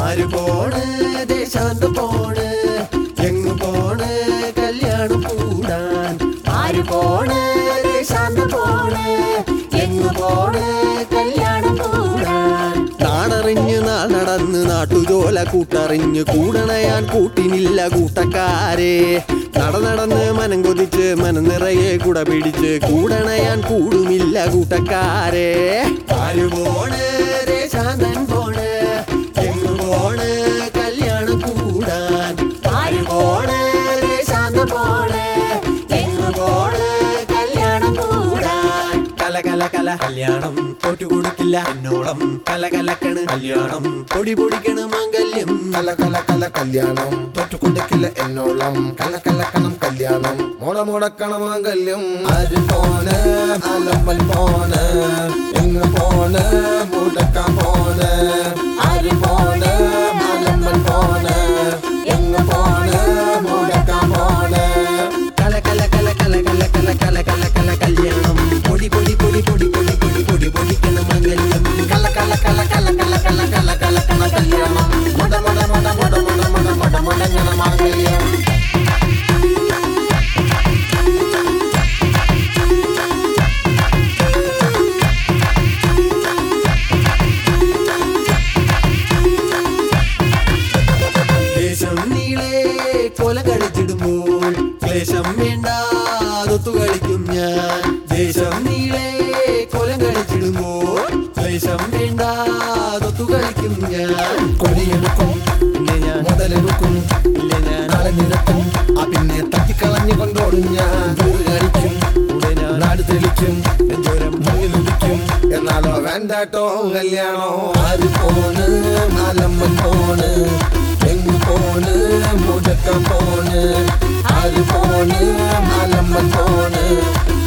ആര് പോണ് ദേശാന്ത പോണ് എങ്ങു പോണ് കല്യാണം കൂടാൻ ആര് പോണ് ദേശാന്ത പോണ് എങ്ങു പോണ് കല്യാണം കൂടാൻ നാടറിഞ്ഞ് നാൾ നടന്ന് നാട്ടുജോല കൂട്ടറിഞ്ഞ് കൂടണയാൻ കൂട്ടിനില്ല കൂട്ടക്കാരെ നട നടന്ന് മനം കൊതിച്ച് മനം നിറയെ കുട പിടിച്ച് കൂടണയാൻ കൂടുമില്ല കൂട്ടക്കാരെ ആര് പോണ് ദേശാന്തൻ പോണ് എങ്ങു പോണ് കല്യാണം കൂടാൻ ആര് പോണ് ദേശാന്ത പോണ് എങ്ങു പോണ് കല്യാണം കൂടാൻ കല കല കല കല്യാണം തോറ്റു കൊടുക്കില്ല എന്നോളം കല കലക്കണ് കല്യാണം പൊടി പൊടിക്കണ് മംഗല്യം കല കല കല കല്യാണം തൊട്ടുകൊടുക്കില്ല എന്നോളം കല കലക്കണം കല്യാണം മുട മുടക്കണം മംഗല്യം ആര് പോണ് അലമ്പൽ പോണ് എങ്ങ് പോണ് മുടക്കാൻ പോണ് ആര് പോണ് അലമ്പൽ പോണ് എങ്ങ് പോണ് മുടക്കാൻ പോണ് കല കല കല കല കല കല കല കല കല കല്യാണം പൊടി പൊടി പൊടി പൊടി പൊടി പൊടി പൊടി പൊടിക്കണ മംഗല്യം കല കല കല കല കല കല കല കല കല കല്യാണം മുട മുട മുട മുട മുട മുട മുട മുടങ്ങണ മംഗല്യം ദേശം നീളെ കൊല കളിച്ചിടുമ്പോൾ ക്ലേശം വേണ്ടാതൊത്തു കളിക്കും ഞാൻ ദേശം നീളെ കൊല കളിച്ചിടുമ്പോൾ ക്ലേശം വേണ്ടാതൊത്തു കളിക്കും ഞാൻ കൊടിയെടുക്കും പിന്നെ ഞാൻ മുതലെടുക്കും ഇല്ല ഞാൻ നാളെ നിരക്കും ആ പിന്നെ തട്ടിക്കളഞ്ഞു കൊണ്ടോടും ഞാൻ ദൂരെ കാണിക്കും കൂടെ ഞാൻ നാട് തെളിക്കും നെഞ്ചോരം മുന്നിലിരിക്കും എന്നാലോ വേണ്ടാട്ടോ കല്യാണോ ആര് പോണ് നാലമ്മൻ പോണ് എങ്ങ് പോണ് മുടക്കം പോണ് ആര് പോണ് നാലമ്മൻ പോണ്